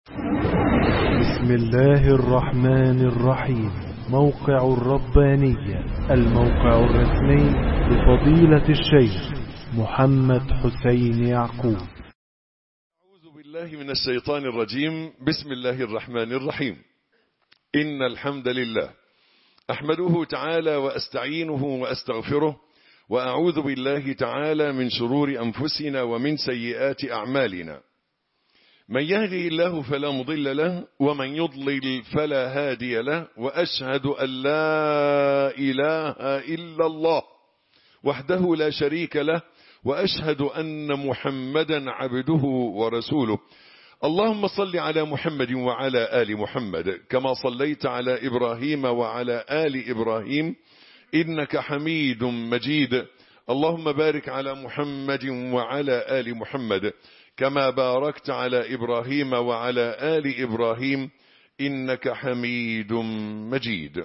بسم الله الرحمن الرحيم موقع الربانية الموقع الرسمي لفضيلة الشيخ محمد حسين يعقوب أعوذ بالله من الشيطان الرجيم بسم الله الرحمن الرحيم إن الحمد لله أحمده تعالى وأستعينه وأستغفره وأعوذ بالله تعالى من شرور أنفسنا ومن سيئات أعمالنا من يهده الله فلا مضل له ومن يضلل فلا هادي له وأشهد أن لا إله إلا الله وحده لا شريك له وأشهد أن محمدا عبده ورسوله اللهم صل على محمد وعلى آل محمد كما صليت على إبراهيم وعلى آل إبراهيم إنك حميد مجيد اللهم بارك على محمد وعلى آل محمد كما باركت على إبراهيم وعلى آل إبراهيم إنك حميد مجيد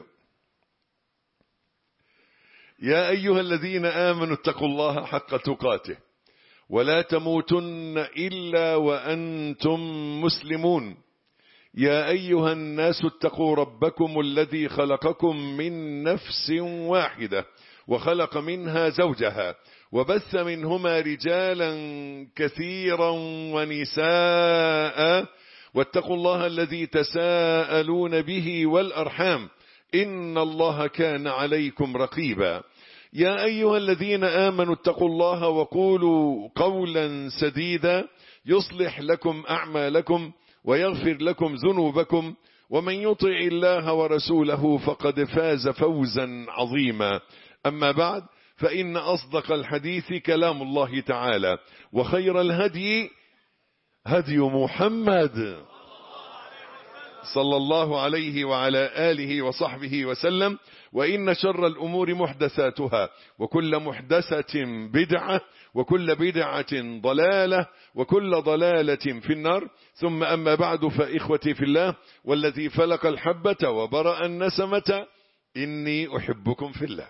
يا أيها الذين آمنوا اتقوا الله حق تقاته ولا تموتن إلا وأنتم مسلمون يا أيها الناس اتقوا ربكم الذي خلقكم من نفس واحدة وخلق منها زوجها وبث منهما رجالا كثيرا ونساء واتقوا الله الذي تساءلون به والأرحام إن الله كان عليكم رقيبا يا أيها الذين آمنوا اتقوا الله وقولوا قولا سديدا يصلح لكم أعمالكم ويغفر لكم ذنوبكم ومن يطع الله ورسوله فقد فاز فوزا عظيما أما بعد فإن أصدق الحديث كلام الله تعالى وخير الهدي هدي محمد صلى الله عليه وعلى آله وصحبه وسلم وإن شر الأمور محدثاتها وكل محدثة بدعة وكل بدعة ضلالة وكل ضلالة في النار ثم أما بعد فإخوتي في الله والذي فلق الحبة وبرأ النسمة إني أحبكم في الله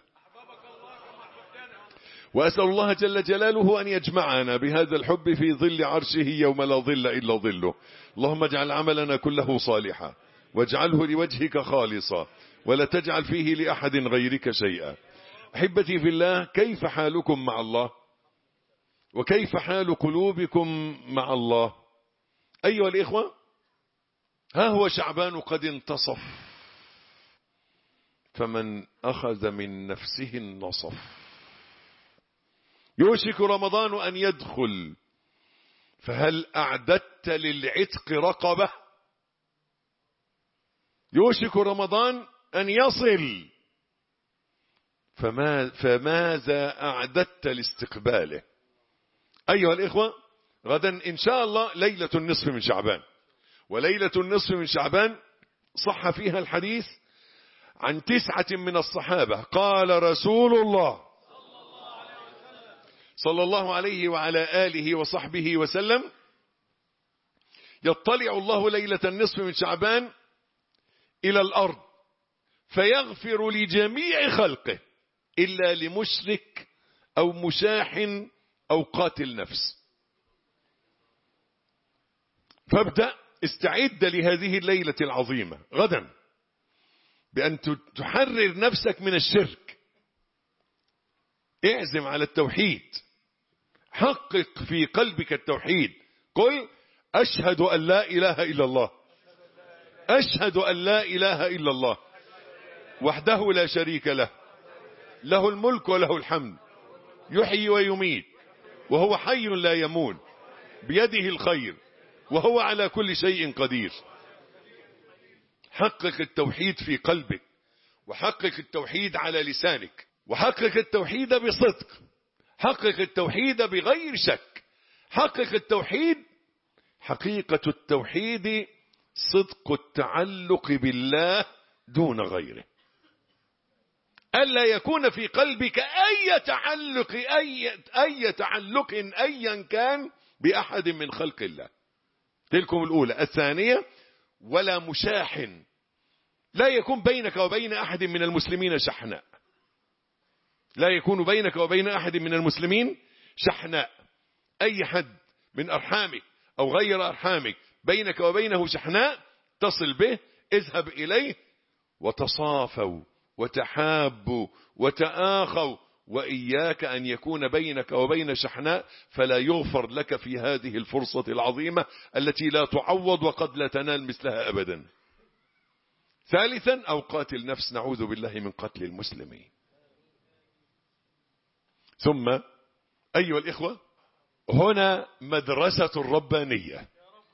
وأسأل الله جل جلاله أن يجمعنا بهذا الحب في ظل عرشه يوم لا ظل إلا ظله اللهم اجعل عملنا كله صالحا واجعله لوجهك خالصا ولا تجعل فيه لأحد غيرك شيئا أحبتي في الله كيف حالكم مع الله وكيف حال قلوبكم مع الله أيها الإخوة ها هو شعبان قد انتصف فمن أخذ من نفسه النصف يوشك رمضان أن يدخل فهل أعددت للعتق رقبة يوشك رمضان أن يصل فما فماذا أعددت لاستقباله أيها الإخوة غدا إن شاء الله ليلة النصف من شعبان وليلة النصف من شعبان صح فيها الحديث عن تسعة من الصحابة قال رسول الله صلى الله عليه وعلى آله وصحبه وسلم يطلع الله ليلة النصف من شعبان إلى الأرض فيغفر لجميع خلقه إلا لمشرك أو مشاح أو قاتل نفس فابدأ استعد لهذه الليلة العظيمة غدا بأن تحرر نفسك من الشرك اعزم على التوحيد حقق في قلبك التوحيد قل أشهد أن لا إله إلا الله أشهد أن لا إله إلا الله وحده لا شريك له له الملك وله الحمد يحيي ويميت وهو حي لا يموت بيده الخير وهو على كل شيء قدير حقق التوحيد في قلبك وحقق التوحيد على لسانك وحقق التوحيد بصدق حقق التوحيد بغير شك حقق التوحيد حقيقة التوحيد صدق التعلق بالله دون غيره ألا يكون في قلبك أي تعلق أي, أي تعلق أيا كان بأحد من خلق الله تلكم الأولى الثانية ولا مشاح لا يكون بينك وبين أحد من المسلمين شحناء لا يكون بينك وبين أحد من المسلمين شحناء أي حد من أرحامك أو غير أرحامك بينك وبينه شحناء تصل به اذهب إليه وتصافوا وتحابوا وتآخوا وإياك أن يكون بينك وبين شحناء فلا يغفر لك في هذه الفرصة العظيمة التي لا تعوض وقد لا تنال مثلها أبدا ثالثا أو قاتل نفس نعوذ بالله من قتل المسلمين ثم أيها الإخوة هنا مدرسة الربانية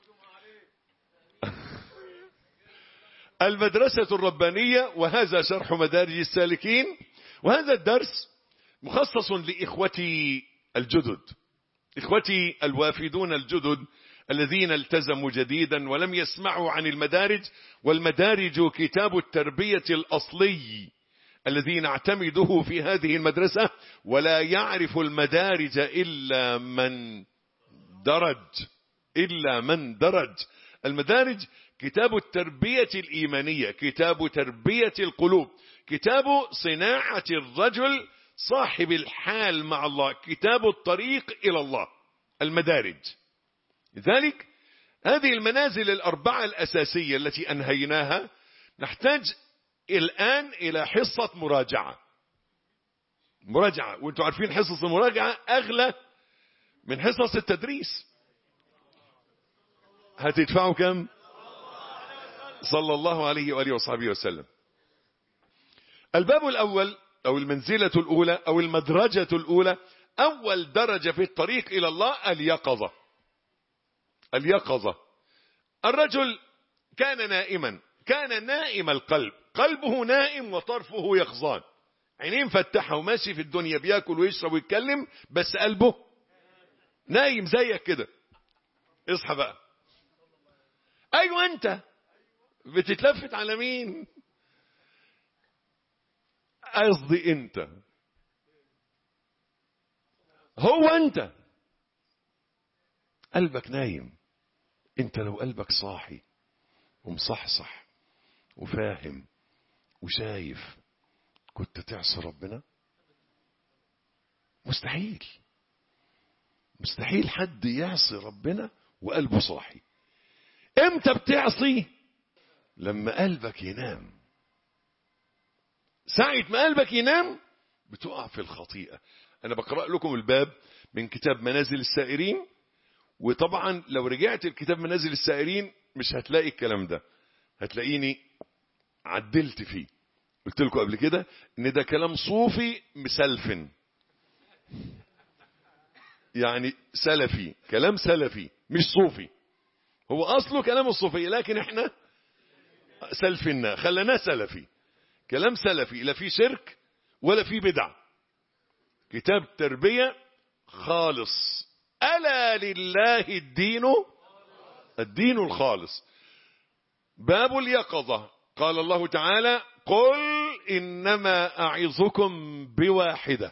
المدرسة الربانية وهذا شرح مدارج السالكين وهذا الدرس مخصص لإخوتي الجدد إخوتي الوافدون الجدد الذين التزموا جديدا ولم يسمعوا عن المدارج والمدارج كتاب التربية الأصلي الذي نعتمده في هذه المدرسة ولا يعرف المدارج إلا من درج إلا من درج المدارج كتاب التربية الإيمانية كتاب تربية القلوب كتاب صناعة الرجل صاحب الحال مع الله كتاب الطريق إلى الله المدارج لذلك هذه المنازل الأربعة الأساسية التي أنهيناها نحتاج الآن إلى حصة مراجعة مراجعة وانتم عارفين حصص المراجعة أغلى من حصص التدريس هتدفعوا كم صلى الله عليه وآله وصحبه وسلم الباب الأول أو المنزلة الأولى أو المدرجة الأولى أول درجة في الطريق إلى الله اليقظة اليقظة الرجل كان نائما كان نائم القلب قلبه نائم وطرفه يقظان عينين فتحها وماشي في الدنيا بياكل ويشرب ويتكلم بس قلبه نايم زيك كده اصحى بقى ايوه انت بتتلفت على مين قصدي انت هو انت قلبك نايم انت لو قلبك صاحي ومصحصح وفاهم وشايف كنت تعصي ربنا مستحيل مستحيل حد يعصي ربنا وقلبه صاحي امتى بتعصي لما قلبك ينام ساعة ما قلبك ينام بتقع في الخطيئة أنا بقرأ لكم الباب من كتاب منازل السائرين وطبعا لو رجعت الكتاب منازل السائرين مش هتلاقي الكلام ده هتلاقيني عدلت فيه قلت لكم قبل كده ان ده كلام صوفي مسلفن يعني سلفي كلام سلفي مش صوفي هو اصله كلام الصوفي لكن احنا سلفنا خلناه سلفي كلام سلفي لا في شرك ولا في بدع كتاب تربية خالص ألا لله الدين الدين الخالص باب اليقظة قال الله تعالى قل إنما أعظكم بواحدة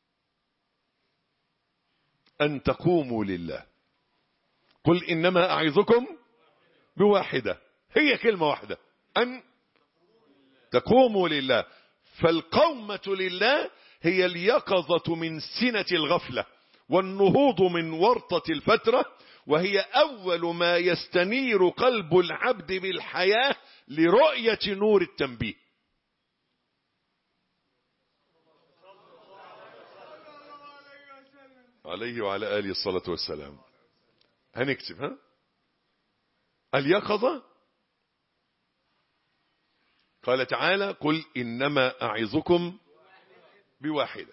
أن تقوموا لله قل إنما أعظكم بواحدة هي كلمة واحدة أن تقوموا لله فالقومة لله هي اليقظة من سنة الغفلة والنهوض من ورطة الفترة وهي أول ما يستنير قلب العبد بالحياة لرؤية نور التنبيه عليه وعلى آله الصلاة والسلام هنكتب ها اليقظة قال تعالى قل إنما أعظكم بواحدة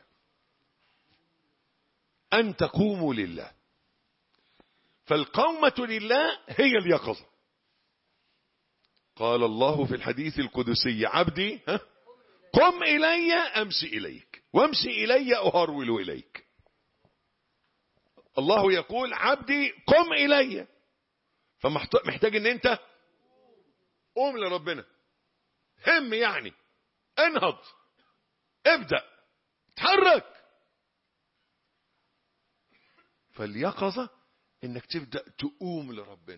أن تقوموا لله فالقومة لله هي اليقظة قال الله في الحديث القدسي عبدي ها قم إلي أمشي إليك وامشي إلي أهرول إليك الله يقول عبدي قم إلي فمحتاج ان انت قوم لربنا هم يعني انهض ابدأ اتحرك فاليقظة انك تبدأ تقوم لربنا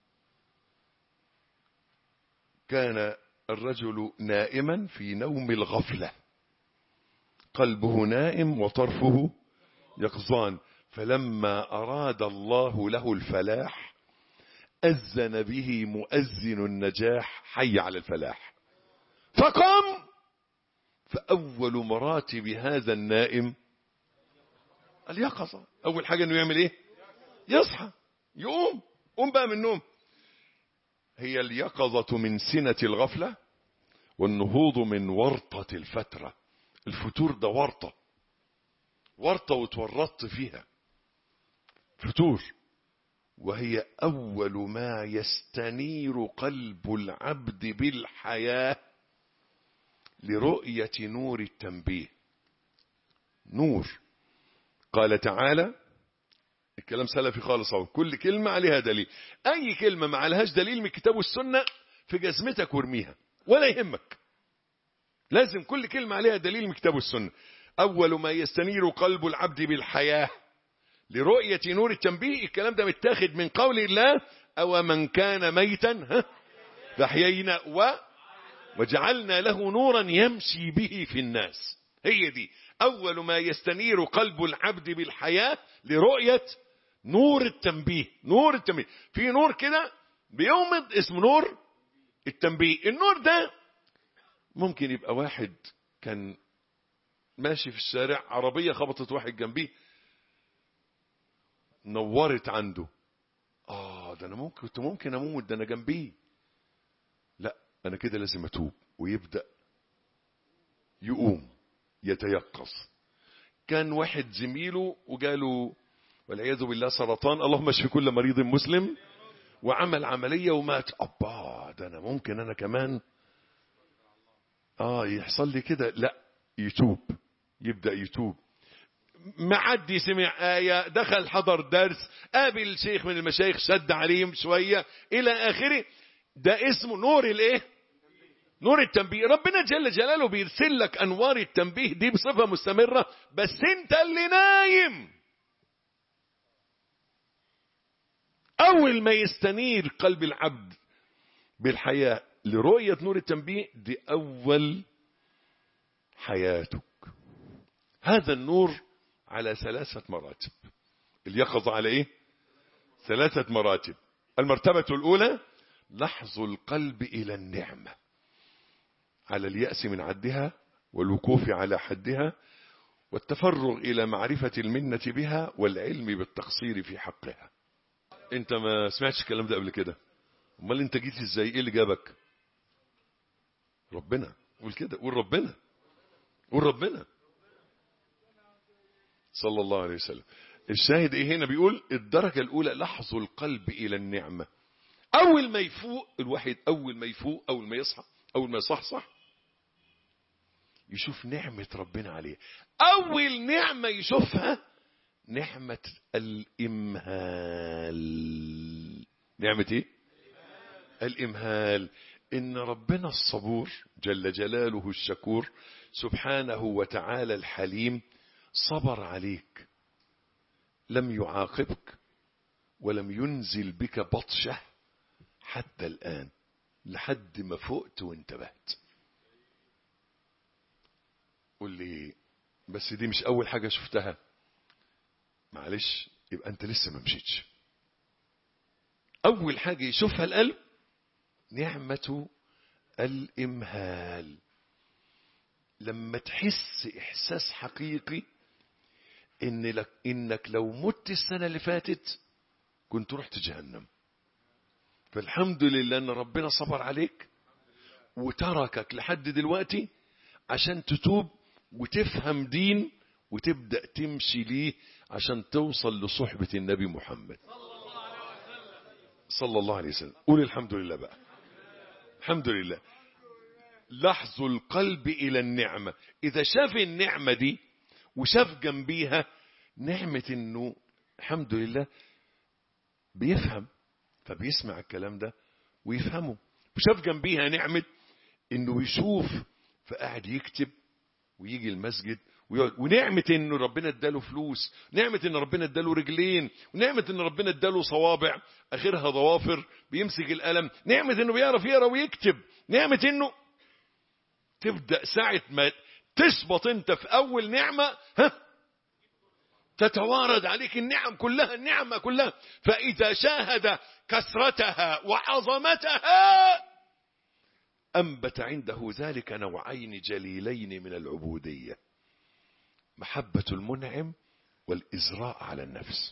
كان الرجل نائما في نوم الغفلة قلبه نائم وطرفه يقظان فلما أراد الله له الفلاح أذن به مؤذن النجاح حي على الفلاح فقام فأول مراتب هذا النائم اليقظة أول حاجة أنه يعمل إيه يصحى يقوم قوم بقى من النوم هي اليقظة من سنة الغفلة والنهوض من ورطة الفترة الفتور ده ورطة ورطة وتورطت فيها فتور وهي أول ما يستنير قلب العبد بالحياة لرؤية نور التنبيه نور قال تعالى الكلام سلفي خالص اهو كل كلمة عليها دليل أي كلمة ما عليهاش دليل من الكتاب والسنة في جزمتك وارميها ولا يهمك لازم كل كلمة عليها دليل من الكتاب والسنة أول ما يستنير قلب العبد بالحياة لرؤية نور التنبيه الكلام ده متاخد من قول الله أو من كان ميتا ها فأحيينا و وجعلنا له نورا يمشي به في الناس هي دي أول ما يستنير قلب العبد بالحياة لرؤية نور التنبيه نور التنبيه في نور كده بيومض اسمه نور التنبيه النور ده ممكن يبقى واحد كان ماشي في الشارع عربية خبطت واحد جنبيه نورت عنده اه ده انا ممكن كنت ممكن اموت ده انا جنبيه لا انا كده لازم اتوب ويبدا يقوم يتيقظ كان واحد زميله وجاله والعياذ بالله سرطان اللهم اشف كل مريض مسلم وعمل عمليه ومات ابا ده انا ممكن انا كمان اه يحصل لي كده لا يتوب يبدا يتوب معدي سمع آية دخل حضر درس قابل شيخ من المشايخ شد عليهم شوية إلى آخره ده اسمه نور الإيه نور التنبيه ربنا جل جلاله بيرسل لك أنوار التنبيه دي بصفة مستمرة بس أنت اللي نايم أول ما يستنير قلب العبد بالحياة لرؤية نور التنبيه دي أول حياتك هذا النور على ثلاثة مراتب اليقظة على ايه ثلاثة مراتب المرتبة الأولى لحظ القلب إلى النعمة على اليأس من عدها والوقوف على حدها والتفرغ إلى معرفة المنة بها والعلم بالتقصير في حقها انت ما سمعتش الكلام ده قبل كده امال انت جيت ازاي ايه اللي جابك ربنا قول كده قول ربنا قول ربنا صلى الله عليه وسلم الشاهد ايه هنا بيقول الدرجة الاولى لحظ القلب الى النعمة اول ما يفوق الواحد اول ما يفوق اول ما يصحى اول ما يصحصح يشوف نعمة ربنا عليه اول نعمة يشوفها نعمة الامهال نعمة ايه الامهال ان ربنا الصبور جل جلاله الشكور سبحانه وتعالى الحليم صبر عليك لم يعاقبك ولم ينزل بك بطشة حتى الآن لحد ما فقت وانتبهت قول لي بس دي مش أول حاجة شفتها معلش يبقى أنت لسه ما مشيتش أول حاجة يشوفها القلب نعمة الإمهال لما تحس إحساس حقيقي إن لك إنك لو مت السنة اللي فاتت كنت رحت جهنم فالحمد لله إن ربنا صبر عليك وتركك لحد دلوقتي عشان تتوب وتفهم دين وتبدأ تمشي ليه عشان توصل لصحبة النبي محمد صلى الله عليه وسلم قول الحمد لله بقى الحمد لله لحظ القلب إلى النعمة إذا شاف النعمة دي وشاف جنبيها نعمة إنه الحمد لله بيفهم فبيسمع الكلام ده ويفهمه وشاف جنبيها نعمة إنه يشوف فقاعد يكتب ويجي المسجد ويقعد ونعمة إنه ربنا اداله فلوس نعمة إن ربنا اداله رجلين ونعمة إن ربنا اداله صوابع آخرها ضوافر بيمسك القلم نعمة إنه بيعرف يقرا ويكتب نعمة إنه تبدأ ساعة ما تثبت انت في اول نعمة ها تتوارد عليك النعم كلها النعمة كلها فإذا شاهد كثرتها وعظمتها أنبت عنده ذلك نوعين جليلين من العبودية محبة المنعم والإزراء على النفس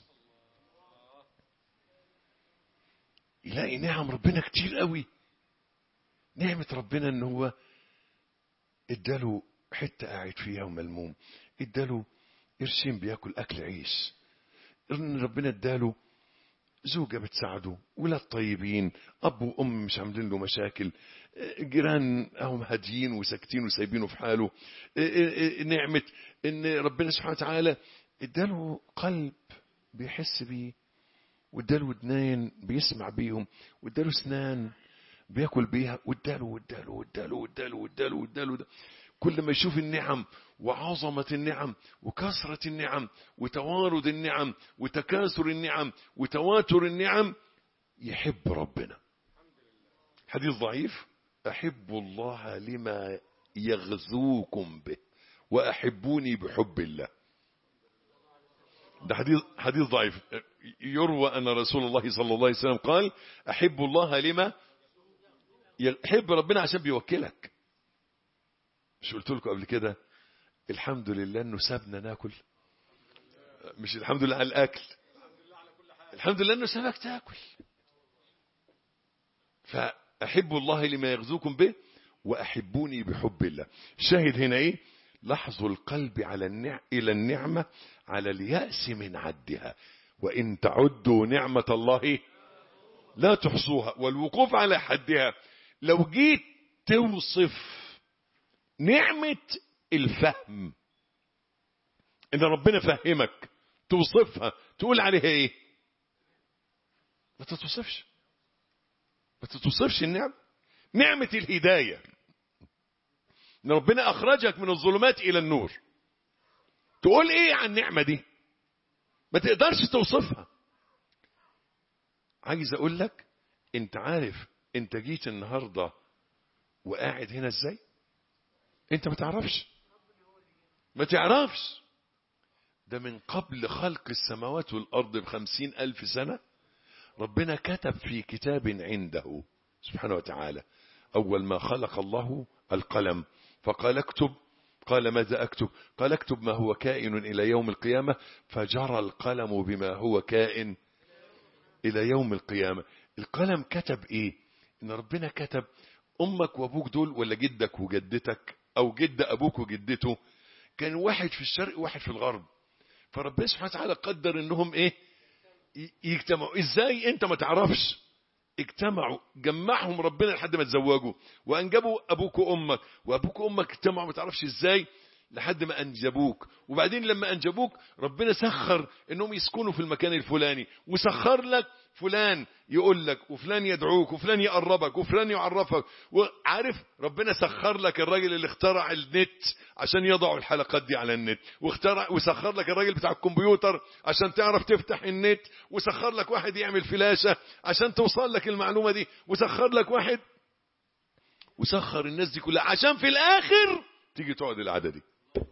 يلاقي نعم ربنا كتير قوي نعمة ربنا ان هو اداله حتة قاعد فيها وملموم اداله قرشين بياكل اكل عيش ان ربنا اداله زوجة بتساعده ولاد طيبين اب وام مش عاملين له مشاكل جيران هم هاديين وساكتين وسايبينه في حاله نعمة ان ربنا سبحانه وتعالى اداله قلب بيحس بيه واداله ودنين بيسمع بيهم واداله اسنان بياكل بيها واداله واداله واداله واداله واداله واداله كل ما يشوف النعم وعظمة النعم وكثرة النعم وتوارد النعم وتكاثر النعم وتواتر النعم يحب ربنا حديث ضعيف أحب الله لما يغزوكم به وأحبوني بحب الله ده حديث حديث ضعيف يروى أن رسول الله صلى الله عليه وسلم قال أحب الله لما يحب ربنا عشان بيوكلك مش قلت لكم قبل كده الحمد لله انه سابنا ناكل مش الحمد لله على الاكل الحمد لله انه سابك تاكل فاحب الله لما يغزوكم به واحبوني بحب الله الشاهد هنا ايه لحظ القلب على النع... الى النعمه على الياس من عدها وان تعدوا نعمه الله لا تحصوها والوقوف على حدها لو جيت توصف نعمة الفهم ان ربنا فهمك توصفها تقول عليها ايه ما تتوصفش ما تتوصفش النعم نعمة الهداية ان ربنا اخرجك من الظلمات الى النور تقول ايه عن النعمة دي ما تقدرش توصفها عايز اقول لك انت عارف انت جيت النهاردة وقاعد هنا ازاي انت ما تعرفش ما تعرفش ده من قبل خلق السماوات والأرض بخمسين ألف سنة ربنا كتب في كتاب عنده سبحانه وتعالى أول ما خلق الله القلم فقال اكتب قال ماذا أكتب قال اكتب ما هو كائن إلى يوم القيامة فجرى القلم بما هو كائن إلى يوم القيامة القلم كتب إيه إن ربنا كتب أمك وأبوك دول ولا جدك وجدتك او جد ابوك وجدته كان واحد في الشرق وواحد في الغرب فربنا سبحانه وتعالى قدر انهم ايه يجتمعوا ازاي انت ما تعرفش اجتمعوا جمعهم ربنا لحد ما تزوجوا وانجبوا ابوك وامك وابوك وامك اجتمعوا ما تعرفش ازاي لحد ما انجبوك وبعدين لما انجبوك ربنا سخر انهم يسكنوا في المكان الفلاني وسخر لك فلان يقول لك وفلان يدعوك وفلان يقربك وفلان يعرفك وعارف ربنا سخر لك الراجل اللي اخترع النت عشان يضعوا الحلقات دي على النت واخترع وسخر لك الراجل بتاع الكمبيوتر عشان تعرف تفتح النت وسخر لك واحد يعمل فلاشة عشان توصل لك المعلومة دي وسخر لك واحد وسخر الناس دي كلها عشان في الاخر تيجي تقعد العادة دي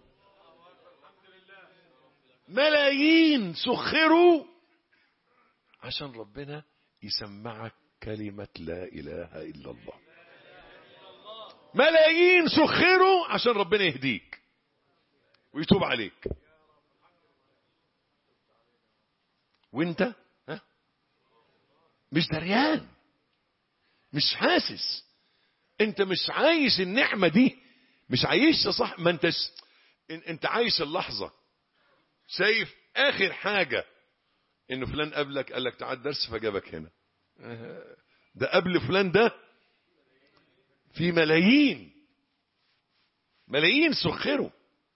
ملايين سخروا عشان ربنا يسمعك كلمة لا إله إلا الله ملايين سخروا عشان ربنا يهديك ويتوب عليك وانت ها مش دريان مش حاسس انت مش عايش النعمة دي مش عايشها صح ما انتش انت عايش اللحظة شايف اخر حاجة انه فلان قبلك قال لك تعال درس فجابك هنا ده قبل فلان ده في ملايين ملايين سخروا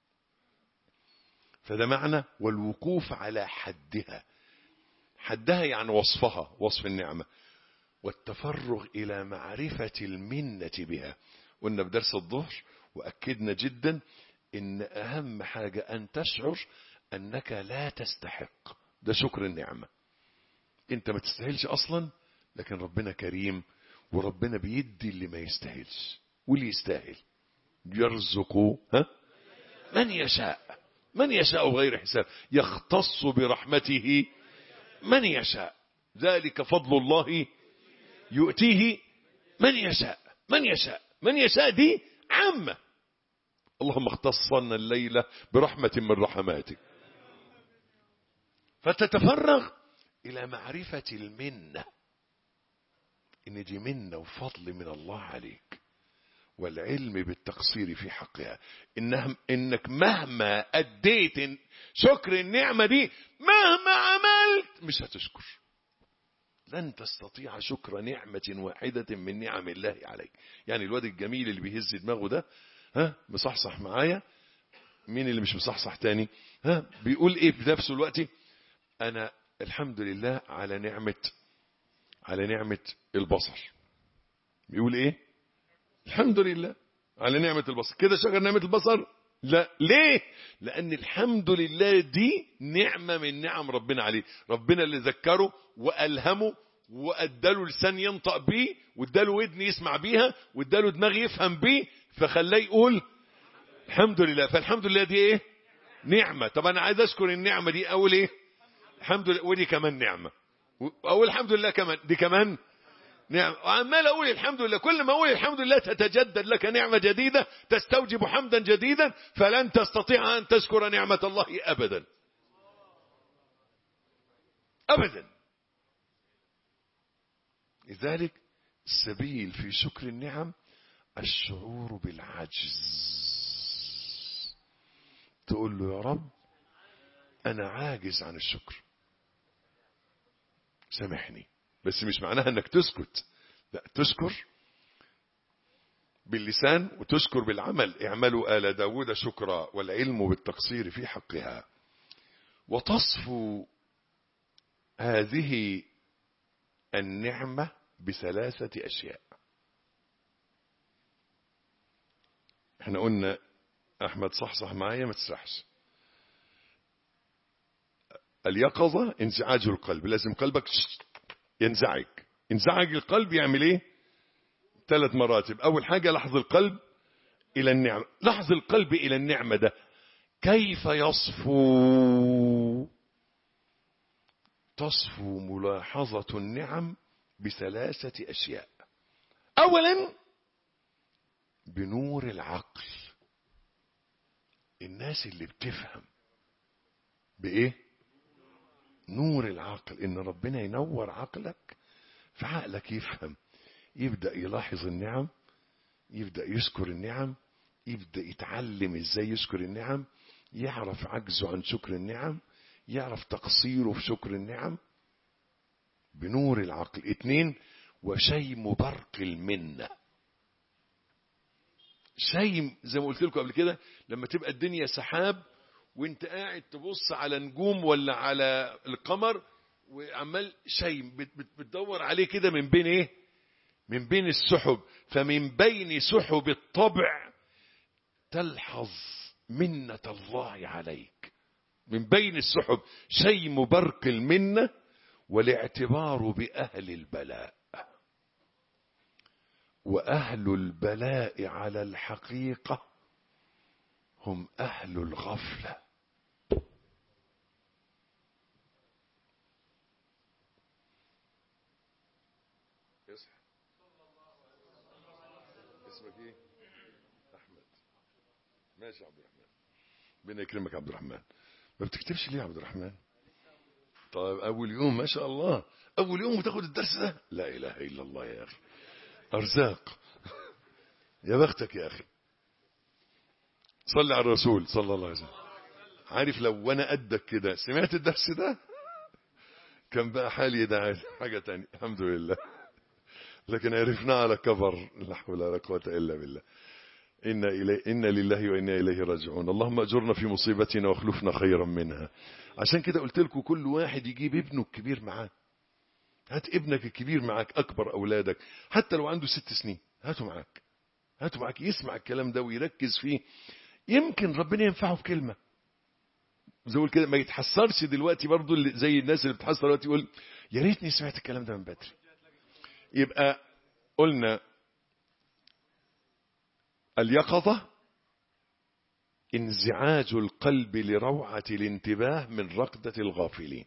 فده معنى والوقوف على حدها حدها يعني وصفها وصف النعمة والتفرغ إلى معرفة المنة بها قلنا في درس الظهر وأكدنا جدا إن أهم حاجة أن تشعر أنك لا تستحق ده شكر النعمة أنت ما تستاهلش أصلا لكن ربنا كريم وربنا بيدي اللي ما يستاهلش واللي يستاهل يرزق ها من يشاء من يشاء بغير حساب يختص برحمته من يشاء ذلك فضل الله يؤتيه من يشاء من يشاء من يشاء دي عامة اللهم اختصنا الليلة برحمة من رحماتك فتتفرغ إلى معرفة المنة إن دي منة وفضل من الله عليك والعلم بالتقصير في حقها إنها إنك مهما أديت شكر النعمة دي مهما عملت مش هتشكر لن تستطيع شكر نعمة واحدة من نعم الله عليك يعني الواد الجميل اللي بيهز دماغه ده ها مصحصح معايا مين اللي مش مصحصح تاني ها بيقول ايه بنفسه الوقت انا الحمد لله على نعمة على نعمة البصر بيقول ايه الحمد لله على نعمة البصر كده شكر نعمة البصر لا ليه لان الحمد لله دي نعمة من نعم ربنا عليه ربنا اللي ذكره والهمه واداله لسان ينطق بيه واداله ودن يسمع بيها واداله دماغ يفهم بيه فخلاه يقول الحمد لله فالحمد لله دي ايه نعمة طب انا عايز اشكر النعمة دي اول ايه الحمد لله ودي كمان نعمة اقول الحمد لله كمان دي كمان نعم وعمال اقول الحمد لله كل ما اقول الحمد لله تتجدد لك نعمة جديدة تستوجب حمدا جديدا فلن تستطيع ان تشكر نعمة الله ابدا ابدا لذلك السبيل في شكر النعم الشعور بالعجز تقول له يا رب انا عاجز عن الشكر سامحني بس مش معناها انك تسكت لا تشكر باللسان وتشكر بالعمل اعملوا آل داود شكرا والعلم بالتقصير في حقها وتصفو هذه النعمة بثلاثة أشياء احنا قلنا أحمد صحصح معايا ما تسرحش اليقظة انزعاج القلب لازم قلبك ينزعج انزعج القلب يعمل ايه ثلاث مراتب اول حاجة لحظ القلب الى النعمة لحظ القلب الى النعمة ده كيف يصفو تصفو ملاحظة النعم بثلاثة اشياء اولا بنور العقل الناس اللي بتفهم بايه نور العقل ان ربنا ينور عقلك فعقلك يفهم يبدأ يلاحظ النعم يبدأ يشكر النعم يبدأ يتعلم ازاي يشكر النعم يعرف عجزه عن شكر النعم يعرف تقصيره في شكر النعم بنور العقل اتنين وشيم برق المنة شيم زي ما قلت لكم قبل كده لما تبقى الدنيا سحاب وانت قاعد تبص على نجوم ولا على القمر وعمال شيء بتدور عليه كده من بين ايه من بين السحب فمن بين سحب الطبع تلحظ منة الله عليك من بين السحب شيء برق المنة والاعتبار بأهل البلاء وأهل البلاء على الحقيقة هم أهل الغفلة اسمك ايه احمد ماشي يا عبد الرحمن ربنا يكرمك يا عبد الرحمن ما بتكتبش ليه يا عبد الرحمن طيب اول يوم ما شاء الله اول يوم وتاخد الدرس ده لا اله الا الله يا اخي ارزاق يا بختك يا اخي صلي على الرسول صلى الله عليه وسلم عارف لو وانا قدك كده سمعت الدرس ده كان بقى حالي ده حاجة تانية الحمد لله لكن عرفناه على كبر لا حول ولا قوة إلا بالله إن, إلي إن لله وإنا إليه راجعون اللهم أجرنا في مصيبتنا واخلفنا خيرا منها عشان كده قلت لكم كل واحد يجيب ابنه الكبير معاه هات ابنك الكبير معاك أكبر أولادك حتى لو عنده ست سنين هاته معاك هاته معاك يسمع الكلام ده ويركز فيه يمكن ربنا ينفعه في كلمة زي كده ما يتحسرش دلوقتي برضو زي الناس اللي بتحسر دلوقتي يقول يا ريتني سمعت الكلام ده من بدري يبقى قلنا اليقظة انزعاج القلب لروعة الانتباه من رقدة الغافلين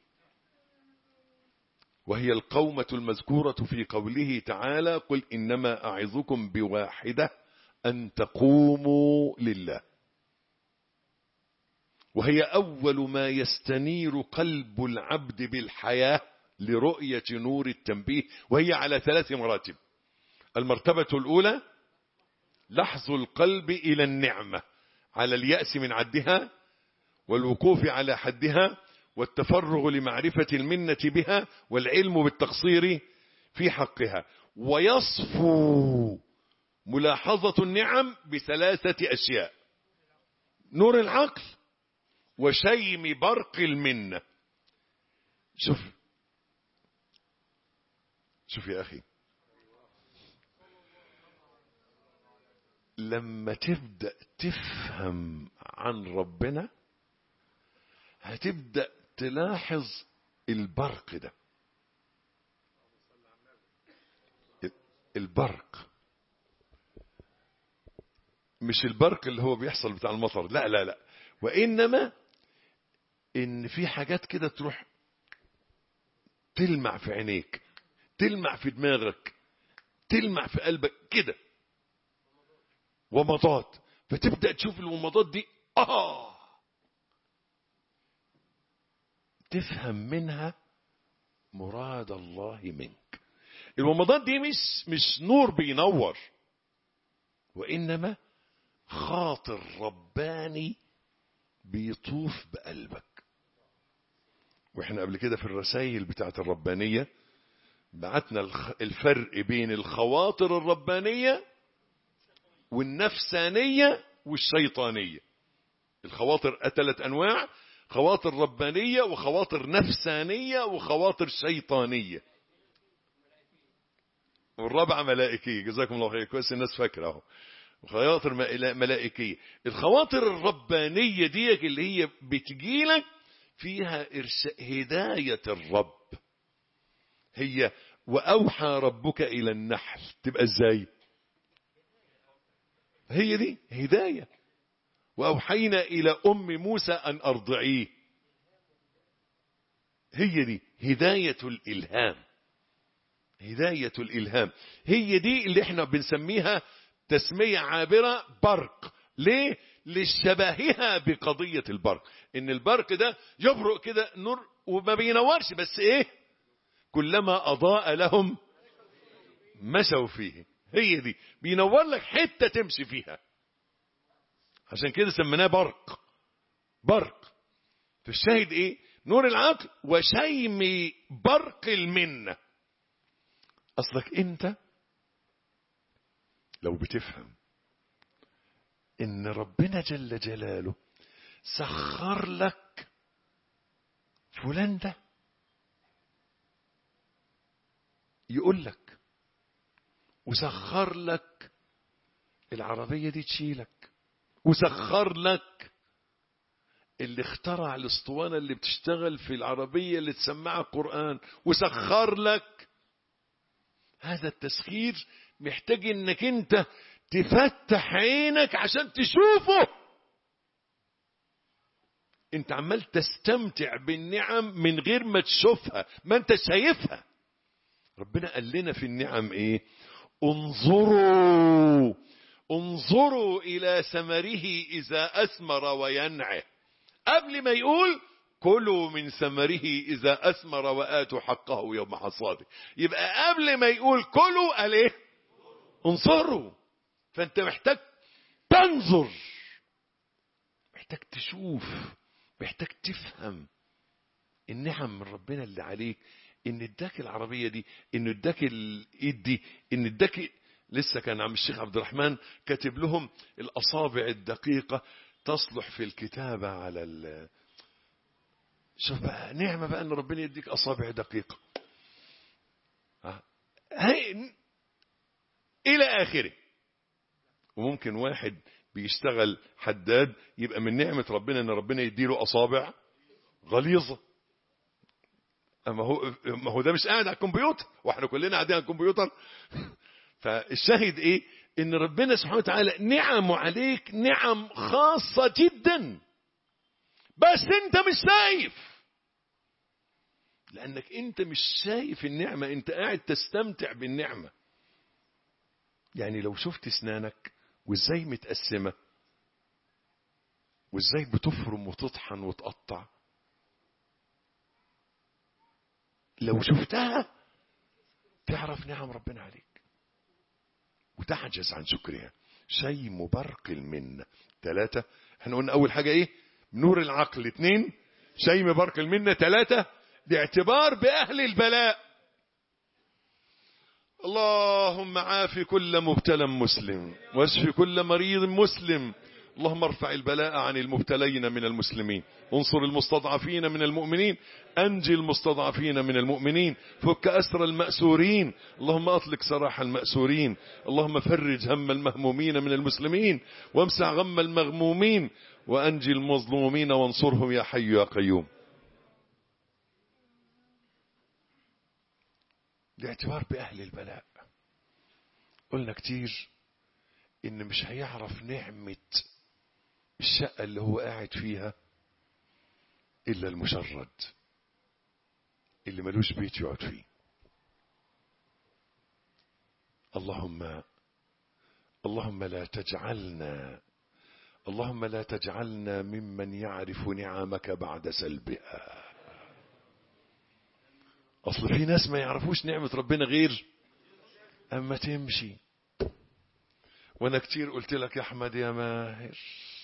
وهي القومة المذكورة في قوله تعالى قل إنما أعظكم بواحدة أن تقوموا لله وهي أول ما يستنير قلب العبد بالحياة لرؤية نور التنبيه وهي على ثلاث مراتب المرتبة الأولى لحظ القلب إلى النعمة على اليأس من عدها والوقوف على حدها والتفرغ لمعرفة المنة بها والعلم بالتقصير في حقها ويصفو ملاحظة النعم بثلاثة أشياء نور العقل وشيم برق المنة شوف شوف يا أخي لما تبدأ تفهم عن ربنا هتبدأ تلاحظ البرق ده البرق مش البرق اللي هو بيحصل بتاع المطر لا لا لا وإنما إن في حاجات كده تروح تلمع في عينيك تلمع في دماغك تلمع في قلبك كده ومضات فتبدأ تشوف الومضات دي آه تفهم منها مراد الله منك الومضات دي مش مش نور بينور وإنما خاطر رباني بيطوف بقلبك واحنا قبل كده في الرسائل بتاعت الربانية بعتنا الفرق بين الخواطر الربانية والنفسانية والشيطانية الخواطر ثلاث أنواع خواطر ربانية وخواطر نفسانية وخواطر شيطانية والرابعة ملائكية جزاكم الله خير كويس الناس فاكرة اهو خواطر ملائكية الخواطر الربانية دي اللي هي بتجيلك فيها هداية الرب هي وأوحى ربك إلى النحل تبقى ازاي هي دي هداية وأوحينا إلى أم موسى أن أرضعيه هي دي هداية الإلهام هداية الإلهام هي دي اللي احنا بنسميها تسمية عابرة برق ليه؟ لشبهها بقضية البرق ان البرق ده يبرق كده نور وما بينورش بس ايه كلما اضاء لهم مشوا فيه هي دي بينور لك حتة تمشي فيها عشان كده سميناه برق برق فالشاهد ايه نور العقل وشيم برق المنة اصلك انت لو بتفهم ان ربنا جل جلاله سخر لك فلان ده يقول لك وسخر لك العربية دي تشيلك وسخر لك اللي اخترع الاسطوانة اللي بتشتغل في العربية اللي تسمعها قرآن وسخر لك هذا التسخير محتاج انك انت تفتح عينك عشان تشوفه انت عمال تستمتع بالنعم من غير ما تشوفها ما انت شايفها ربنا قال لنا في النعم ايه انظروا انظروا الى ثمره اذا اثمر وينعه قبل ما يقول كلوا من ثمره اذا اثمر واتوا حقه يوم حصاده يبقى قبل ما يقول كلوا قال ايه انظروا فانت محتاج تنظر محتاج تشوف محتاج تفهم النعم من ربنا اللي عليك ان اداك العربيه دي ان اداك الايد دي ان اداك لسه كان عم الشيخ عبد الرحمن كاتب لهم الاصابع الدقيقه تصلح في الكتابه على ال شوف بقى نعمه بقى ان ربنا يديك اصابع دقيقه هي الى اخره وممكن واحد بيشتغل حداد يبقى من نعمة ربنا ان ربنا يديله اصابع غليظة اما هو ما هو ده مش قاعد على الكمبيوتر واحنا كلنا قاعدين على الكمبيوتر فالشاهد ايه ان ربنا سبحانه وتعالى نعم عليك نعم خاصة جدا بس انت مش شايف لانك انت مش شايف النعمة انت قاعد تستمتع بالنعمة يعني لو شفت اسنانك وازاي متقسمة وازاي بتفرم وتطحن وتقطع لو شفتها تعرف نعم ربنا عليك وتعجز عن شكرها شيء برق المنة ثلاثة احنا قلنا اول حاجة ايه نور العقل اثنين شيء برق المنة ثلاثة باعتبار بأهل البلاء اللهم عاف كل مبتلى مسلم واشف كل مريض مسلم اللهم ارفع البلاء عن المبتلين من المسلمين انصر المستضعفين من المؤمنين انجي المستضعفين من المؤمنين فك اسر المأسورين اللهم اطلق سراح المأسورين اللهم فرج هم المهمومين من المسلمين وامسع غم المغمومين وانجي المظلومين وانصرهم يا حي يا قيوم الاعتبار بأهل البلاء قلنا كتير ان مش هيعرف نعمة الشقة اللي هو قاعد فيها الا المشرد اللي ملوش بيت يقعد فيه اللهم اللهم لا تجعلنا اللهم لا تجعلنا ممن يعرف نعمك بعد سلبها اصل في ناس ما يعرفوش نعمة ربنا غير اما تمشي وانا كتير قلت لك يا احمد يا ماهر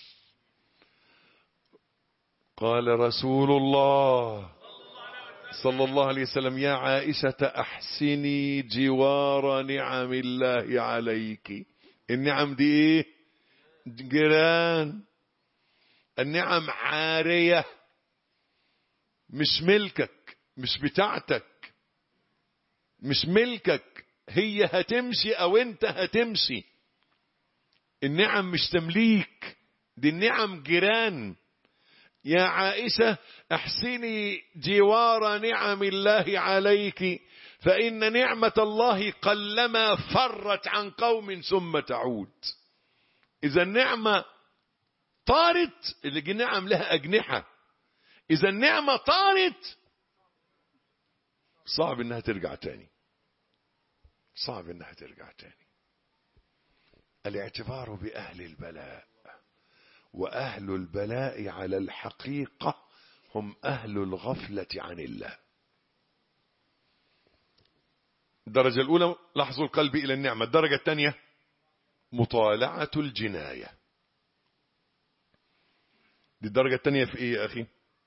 قال رسول الله صلى الله عليه وسلم يا عائشة احسني جوار نعم الله عليك النعم دي ايه جيران النعم عارية مش ملكك مش بتاعتك مش ملكك هي هتمشي او انت هتمشي النعم مش تمليك دي النعم جيران يا عائشة احسني جوار نعم الله عليك فإن نعمة الله قلما فرت عن قوم ثم تعود إذا النعمة طارت اللي نعم لها أجنحة إذا النعمة طارت صعب إنها ترجع تاني صعب إنها ترجع تاني الاعتبار بأهل البلاء وأهل البلاء على الحقيقة هم أهل الغفلة عن الله الدرجة الأولى لحظ القلب إلى النعمة الدرجة الثانية مطالعة الجناية دي الدرجة الثانية في إيه يا أخي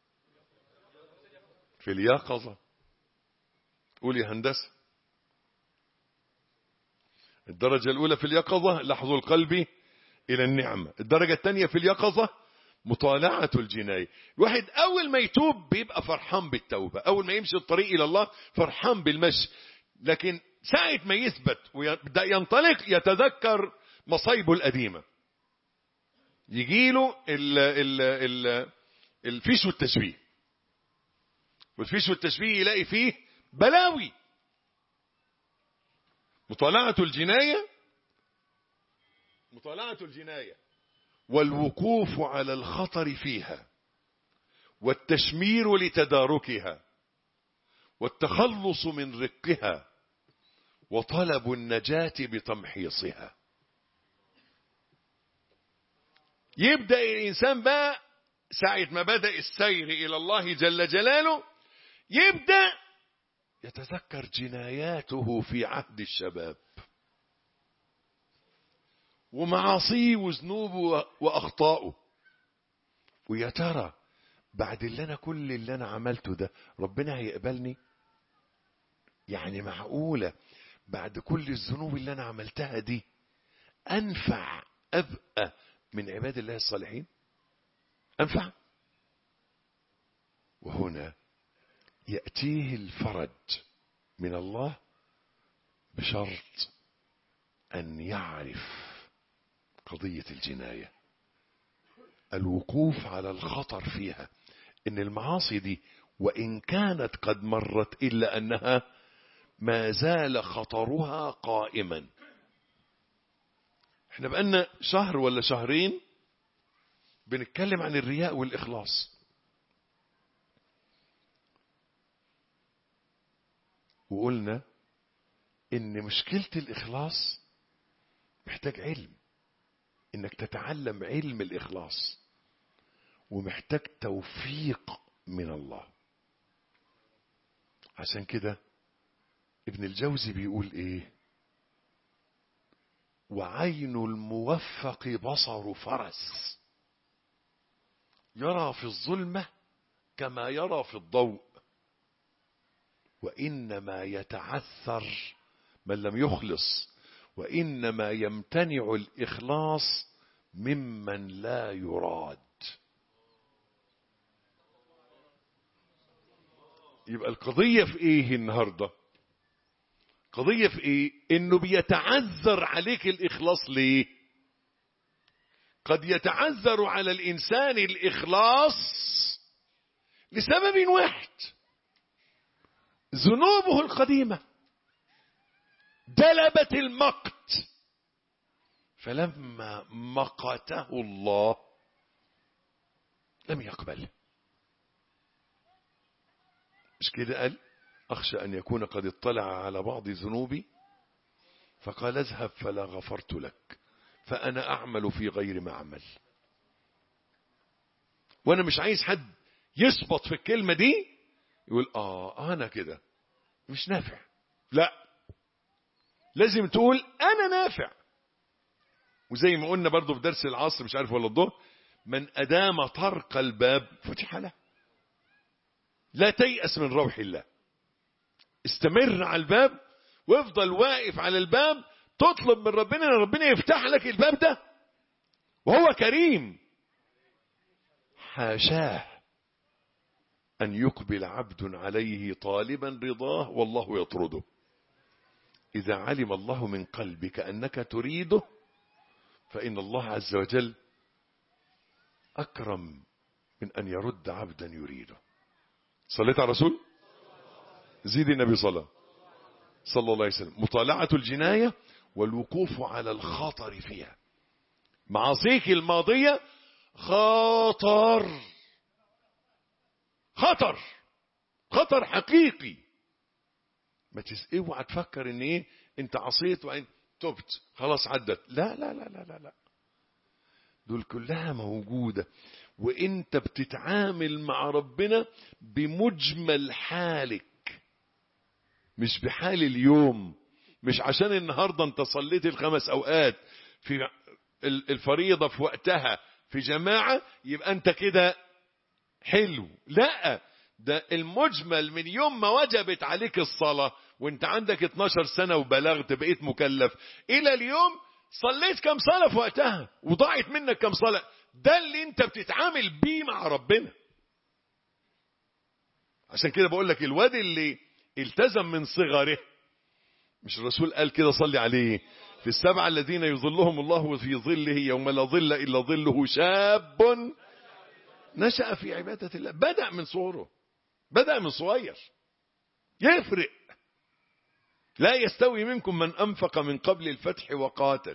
في اليقظة قول يا هندسة الدرجة الأولى في اليقظة لحظ القلب إلى النعمة الدرجة الثانية في اليقظة مطالعة الجناية الواحد أول ما يتوب بيبقى فرحان بالتوبة أول ما يمشي الطريق إلى الله فرحان بالمشي لكن ساعة ما يثبت ويبدأ ينطلق يتذكر مصايبه القديمة يجيله ال ال ال الفيش والتشبيه والفيش والتشبيه يلاقي فيه بلاوي مطالعة الجناية مطالعة الجناية والوقوف على الخطر فيها والتشمير لتداركها والتخلص من رقها وطلب النجاة بتمحيصها يبدأ الإنسان بقى ساعة ما بدأ السير إلى الله جل جلاله يبدأ يتذكر جناياته في عهد الشباب ومعاصيه وذنوبه وأخطائه ويا ترى بعد اللي أنا كل اللي أنا عملته ده ربنا هيقبلني يعني معقولة بعد كل الذنوب اللي أنا عملتها دي أنفع أبقى من عباد الله الصالحين أنفع وهنا يأتيه الفرج من الله بشرط أن يعرف قضية الجناية الوقوف على الخطر فيها إن المعاصي دي وإن كانت قد مرت إلا أنها ما زال خطرها قائما احنا بقالنا شهر ولا شهرين بنتكلم عن الرياء والإخلاص وقلنا ان مشكلة الإخلاص محتاج علم انك تتعلم علم الإخلاص ومحتاج توفيق من الله عشان كده ابن الجوزي بيقول ايه وعين الموفق بصر فرس يرى في الظلمة كما يرى في الضوء وإنما يتعثر من لم يخلص وإنما يمتنع الإخلاص ممن لا يراد يبقى القضية في ايه النهاردة قضية في ايه انه بيتعذر عليك الاخلاص ليه قد يتعذر على الانسان الاخلاص لسبب واحد ذنوبه القديمة دلبت المقت فلما مقته الله لم يقبله مش كده قال أخشى أن يكون قد اطلع على بعض ذنوبي فقال اذهب فلا غفرت لك فأنا أعمل في غير ما أعمل وأنا مش عايز حد يثبت في الكلمة دي يقول آه أنا كده مش نافع لا لازم تقول أنا نافع وزي ما قلنا برضو في درس العصر مش عارف ولا الظهر من أدام طرق الباب فتح له لا تيأس من روح الله استمر على الباب وافضل واقف على الباب تطلب من ربنا ان ربنا يفتح لك الباب ده وهو كريم حاشاه ان يقبل عبد عليه طالبا رضاه والله يطرده اذا علم الله من قلبك انك تريده فان الله عز وجل اكرم من ان يرد عبدا يريده صليت على الرسول زيد النبي صلى صلى الله عليه وسلم مطالعة الجناية والوقوف على الخطر فيها معاصيك الماضية خطر خطر خطر حقيقي ما تس... اوعى تفكر ان ايه انت عصيت وان تبت خلاص عدت لا لا لا لا لا لا دول كلها موجودة وانت بتتعامل مع ربنا بمجمل حالك مش بحال اليوم مش عشان النهاردة انت صليت الخمس اوقات في الفريضة في وقتها في جماعة يبقى انت كده حلو لا ده المجمل من يوم ما وجبت عليك الصلاة وانت عندك 12 سنة وبلغت بقيت مكلف الى اليوم صليت كم صلاة في وقتها وضاعت منك كم صلاة ده اللي انت بتتعامل بيه مع ربنا عشان كده بقول لك الواد اللي التزم من صغره مش الرسول قال كده صلي عليه في السبعة الذين يظلهم الله في ظله يوم لا ظل إلا ظله شاب نشأ في عبادة الله بدأ من صغره بدأ من صغير يفرق لا يستوي منكم من أنفق من قبل الفتح وقاتل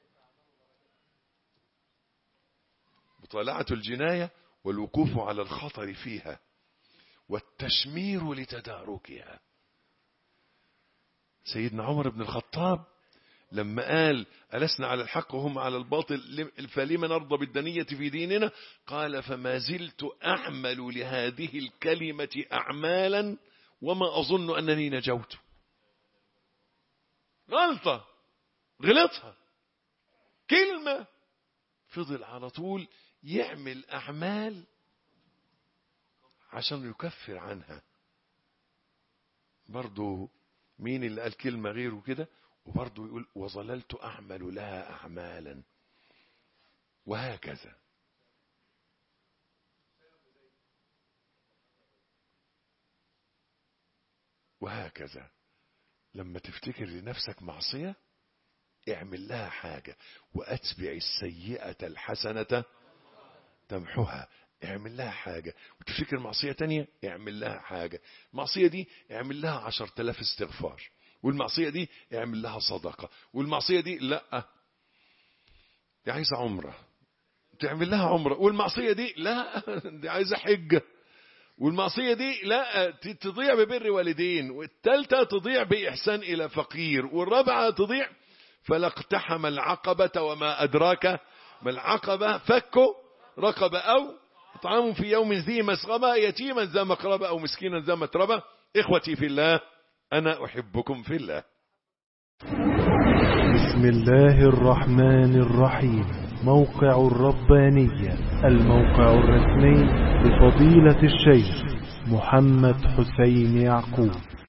مطالعة الجناية والوقوف على الخطر فيها والتشمير لتداركها سيدنا عمر بن الخطاب لما قال ألسنا على الحق وهم على الباطل فلما نرضى بالدنية في ديننا قال فما زلت أعمل لهذه الكلمة أعمالا وما أظن أنني نجوت غلطة غلطها كلمة فضل على طول يعمل أعمال عشان يكفر عنها برضو مين اللي قال كلمة غيره كده وبرضو يقول وظللت أعمل لها أعمالا وهكذا وهكذا لما تفتكر لنفسك معصية اعمل لها حاجة وأتبع السيئة الحسنة تمحها اعمل لها حاجة وتفتكر معصية تانية اعمل لها حاجة المعصية دي اعمل لها عشر تلاف استغفار والمعصية دي اعمل لها صدقة والمعصية دي لا دي عايزة عمرة تعمل لها عمرة والمعصية دي لا دي عايزة حجة والمعصية دي لا تضيع ببر والدين والثالثة تضيع بإحسان إلى فقير والرابعة تضيع فلاقتحم العقبة وما أدراك ما العقبة فكه رقبة أو إطعام في يوم ذي مسغبة يتيما ذا مقربة أو مسكينا ذا متربة إخوتي في الله أنا أحبكم في الله بسم الله الرحمن الرحيم موقع الربانية الموقع الرسمي لفضيلة الشيخ محمد حسين يعقوب